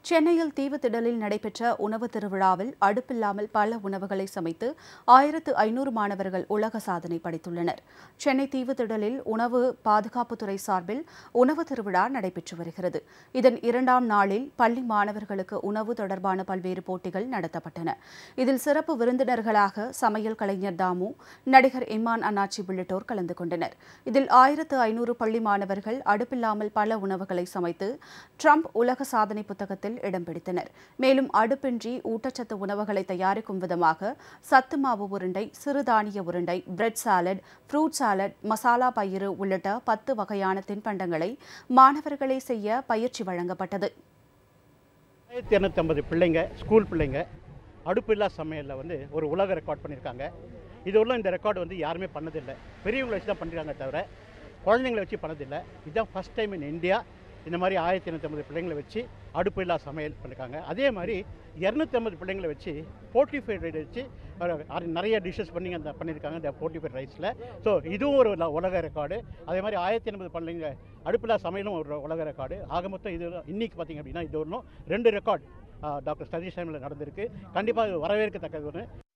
சென்னையில் தீவுத்திடலில் நடைபெற்ற உணவு திருவிழாவில் அடுப்பில்லாமல் பல உணவுகளை சமைத்து ஆயிரத்து ஐநூறு மாணவர்கள் உலக சாதனை படைத்துள்ளனர் சென்னை தீவுத்திடலில் உணவு பாதுகாப்புத்துறை சார்பில் உணவு திருவிழா நடைபெற்று வருகிறது இதன் இரண்டாம் நாளில் பள்ளி மாணவர்களுக்கு உணவு தொடர்பான பல்வேறு போட்டிகள் நடத்தப்பட்டன இதில் சிறப்பு விருந்தினர்களாக சமையல் கலைஞர் தாமு நடிகர் இமான் அண்ணாச்சி உள்ளிட்டோர் கலந்து கொண்டனர் இதில் ஆயிரத்து ஐநூறு பள்ளி மாணவர்கள் அடுப்பில்லாமல் பல உணவுகளை சமைத்து ட்ரம்ப் உலக சாதனை புத்தகத்தில் இடம் பிடித்தனர் மேலும் அடுப்பின்றி ஊட்டச்சத்து உணவுகளை தயாரிக்கும் விதமாக சத்து மாவு உருண்டை சிறுதானிய உருண்டை bread salad fruit salad masala பயிறு உள்ளிட்ட பத்து வகையான தின்பண்டங்களை மாணவர்களே செய்ய பயிற்சி வழங்கப்பட்டது ஆயிரத்தி இரநூத்தம்பது பிள்ளைங்க ஸ்கூல் பிள்ளைங்க அடுப்பில்லா சமையலில் வந்து ஒரு உலக ரெக்கார்ட் பண்ணியிருக்காங்க இது உள்ள இந்த ரெக்கார்டு வந்து யாருமே பண்ணதில்லை பெரியவங்களை வச்சு தான் பண்ணிருக்காங்க தவிர குழந்தைங்களை வச்சு பண்ணதில்லை இதுதான் ஃபஸ்ட் டைம் இன் இந்தியா இந்த மாதிரி ஆயிரத்தி இரநூத்தம்பது பிள்ளைங்களை வச்சு அடுப்பு இல்லா சமையல் பண்ணிருக்காங்க அதே மாதிரி இரநூத்தம்பது பிள்ளைங்களை வச்சு போர்ட்டிஃபைட் ரைஸ் வச்சு ஒரு அரை- நிறைய டிஷ்ஷஸ் பண்ணி அந்த பண்ணியிருக்காங்க இந்த போர்ட்டிஃபைட் ரைஸில் ஸோ இதுவும் ஒரு ல- உலக ரெக்கார்டு அதே மாதிரி ஆயிரத்தி எண்பது பிள்ளைங்க அடுப்பில்லா சமையலும் ஒரு உலக ரெக்கார்டு ஆக மொத்தம் இது இன்னைக்கு பார்த்தீங்க அப்படின்னா இது ஒன்றும் ரெண்டு ரெக்கார்ட் டாக்டர் சதீஷ் டைமில் நடந்திருக்கு கண்டிப்பாக இது வரவேற்கத்தக்கது ஒன்று